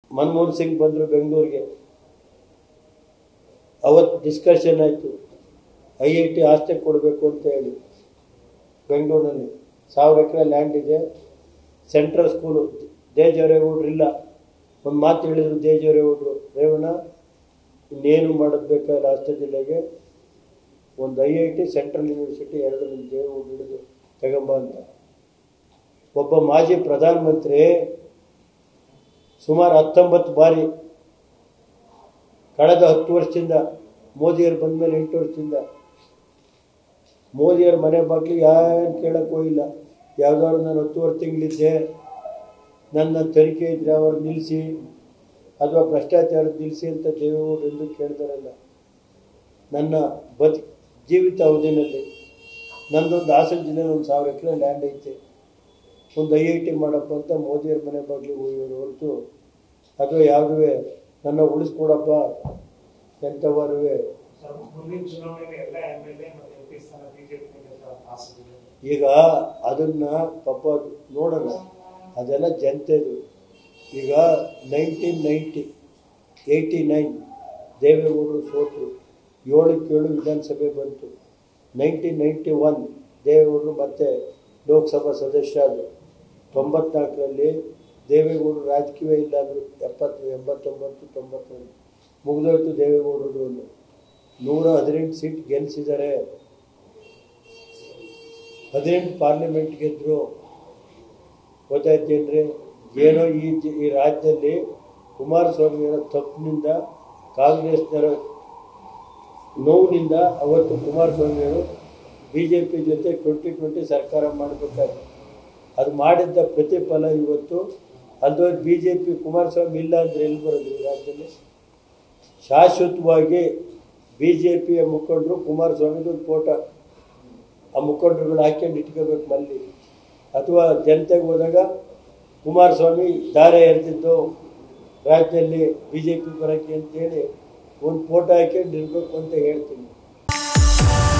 ಮನಮೋಹನ್ ಸಿಂಗ್ ಬಂದರು ಬೆಂಗಳೂರಿಗೆ ಅವತ್ತು ಡಿಸ್ಕಷನ್ ಆಯಿತು ಐ ಐ ಟಿ ಹಾಸ್ಟೆಲ್ ಕೊಡಬೇಕು ಅಂತ ಹೇಳಿ ಬೆಂಗಳೂರಿನಲ್ಲಿ ಸಾವಿರ ಎಕರೆ ಲ್ಯಾಂಡ್ ಇದೆ ಸೆಂಟ್ರಲ್ ಸ್ಕೂಲು ದೇಜರೇಗೌಡ್ರು ಇಲ್ಲ ಒಂದು ಮಾತು ಹೇಳಿದರು ದೇಜರೇಗೌಡರು ರೇವಣ್ಣ ಇನ್ನೇನು ಮಾಡೋದು ಬೇಕಾಗಿಲ್ಲ ಹಾಸ್ಟೆಲ್ ಜಿಲ್ಲೆಗೆ ಒಂದು I I T central university ಎರಡು ನಿಮ್ಮ ದೇವೇಗೌಡರು ಹಿಡಿದು ತಗೊಂಬ ಅಂತ ಒಬ್ಬ ಮಾಜಿ ಪ್ರಧಾನಮಂತ್ರಿ ಸುಮಾರು ಹತ್ತೊಂಬತ್ತು ಬಾರಿ ಕಳೆದ ಹತ್ತು ವರ್ಷದಿಂದ ಮೋದಿಯವರು ಬಂದ ಮೇಲೆ ಎಂಟು ವರ್ಷದಿಂದ ಮೋದಿಯವ್ರ ಮನೆ ಬಾಗಿಲು ಏನು ಕೇಳಕ್ಕೆ ಹೋಗಿಲ್ಲ ಯಾವ್ದಾದ್ರು ನಾನು ಹತ್ತುವರೆ ತಿಂಗಳಿದ್ದೆ ನನ್ನ ತನಿಖೆ ಇದ್ರೆ ಅವರು ನಿಲ್ಲಿಸಿ ಅಥವಾ ಭ್ರಷ್ಟಾಚಾರ ನಿಲ್ಲಿಸಿ ಅಂತ ದೇವೇಗೌಡರು ಎಂದು ಕೇಳ್ತಾರಲ್ಲ ನನ್ನ ಬದು ಜೀವಿತ ಅವಧಿನಲ್ಲಿ ನಂದೊಂದು ಹಾಸನ ಜಿಲ್ಲೆಯಲ್ಲಿ ಒಂದು ಸಾವಿರ ಎಕರೆ ಲ್ಯಾಂಡ್ ಐತೆ ಒಂದು ಐ ಐ ಟಿ ಮಾಡಪ್ಪ ಅಂತ ಮೋದಿಯವ್ರ ಮನೆ ಬಾಗಿಲಿಗೆ ಹೋಗಿರೋರು ಹೊರತು ಅಥವಾ ಯಾವುದೇ ನನ್ನ ಉಳಿಸ್ಕೊಡಪ್ಪ ಎಂಥವರುವೆ ಸರ್, ಮುಂದಿನ ಚುನಾವಣೆಗೆ ಎಲ್ಲ ಎಂ ಎಲ್ ಎ ಮತ್ತು ಎಂ ಪಿ ಸ್ಥಾನ ಬಿಜೆಪಿ ಆಸೆಗಿದೆ ಈಗ ಅದನ್ನ ಪಾಪ ಅದು ನೋಡೋಣ ಅದೆಲ್ಲ ಜನತೆದು ಈಗ ನೈನ್ಟೀನ್ ನೈಂಟಿ ಏಯ್ಟಿ ನೈನ್ ದೇವೇಗೌಡರು ಸೋತರು ಏಳಕ್ಕೆ ಏಳು ವಿಧಾನಸಭೆ ಬಂತು ನೈನ್ಟೀನ್ ನೈಂಟಿ ಒನ್ ದೇವೇಗೌಡರು ಮತ್ತೆ ಲೋಕಸಭಾ ಸದಸ್ಯ ಆದರು ತೊಂಬತ್ನಾಲ್ಕರಲ್ಲಿ ದೇವೇಗೌಡರು ರಾಜಕೀಯ ಇಲ್ಲ ಅಂದರು ಎಪ್ಪತ್ತು ಎಂಬತ್ತೊಂಬತ್ತು ತೊಂಬತ್ತೊಂದು ಮುಗಿದೋಯ್ತು ದೇವೇಗೌಡರು ನೂರ ಹದಿನೆಂಟು ಸೀಟ್ ಗೆಲ್ಲಿಸಿದ್ದಾರೆ ಹದಿನೆಂಟು ಪಾರ್ಲಿಮೆಂಟ್ ಗೆದ್ದರು ಗೊತ್ತಾಯ್ತೇನ್ರಿ ಏನೋ ಈ ಜಿ- ಈ ರಾಜ್ಯದಲ್ಲಿ ಕುಮಾರಸ್ವಾಮಿಯವರ ತಪ್ಪಿನಿಂದ ಕಾಂಗ್ರೆಸ್ನರ ನೋವಿನಿಂದ ಅವತ್ತು ಕುಮಾರಸ್ವಾಮಿಯವರು ಬಿ ಜೆ ಪಿ ಜೊತೆ ಟ್ವೆಂಟಿ ಟ್ವೆಂಟಿ ಸರ್ಕಾರ ಮಾಡಬೇಕಾಗಿತ್ತು ಅದು ಮಾಡಿದ್ದ ಪ್ರತಿಫಲ ಇವತ್ತು ಅಲ್ದೋರ್ ಬಿ ಜೆ ಪಿ ಕುಮಾರಸ್ವಾಮಿ ಇಲ್ಲ ಅಂದರೆ ಎಲ್ಲಿ ಬರೋದು ಈ ರಾಜ್ಯದಲ್ಲಿ ಶಾಶ್ವತವಾಗಿ ಬಿ ಜೆ ಪಿಯ ಮುಖಂಡರು ಕುಮಾರಸ್ವಾಮಿದು ಒಂದು ಫೋಟೋ ಆ ಮುಖಂಡರುಗಳು ಹಾಕ್ಕೊಂಡು ಇಟ್ಕೋಬೇಕು ಮಲ್ಲಿ ಅಥವಾ ಜನತೆಗೆ ಹೋದಾಗ ಕುಮಾರಸ್ವಾಮಿ ದಾರೆ ಎರೆದಿದ್ದು ರಾಜ್ಯದಲ್ಲಿ ಬಿ ಜೆ ಪಿ ಬರೋಕ್ಕೆ ಅಂತೇಳಿ ಒಂದು ಫೋಟೋ ಹಾಕ್ಕೊಂಡು ಇರಬೇಕು ಅಂತ ಹೇಳ್ತೀನಿ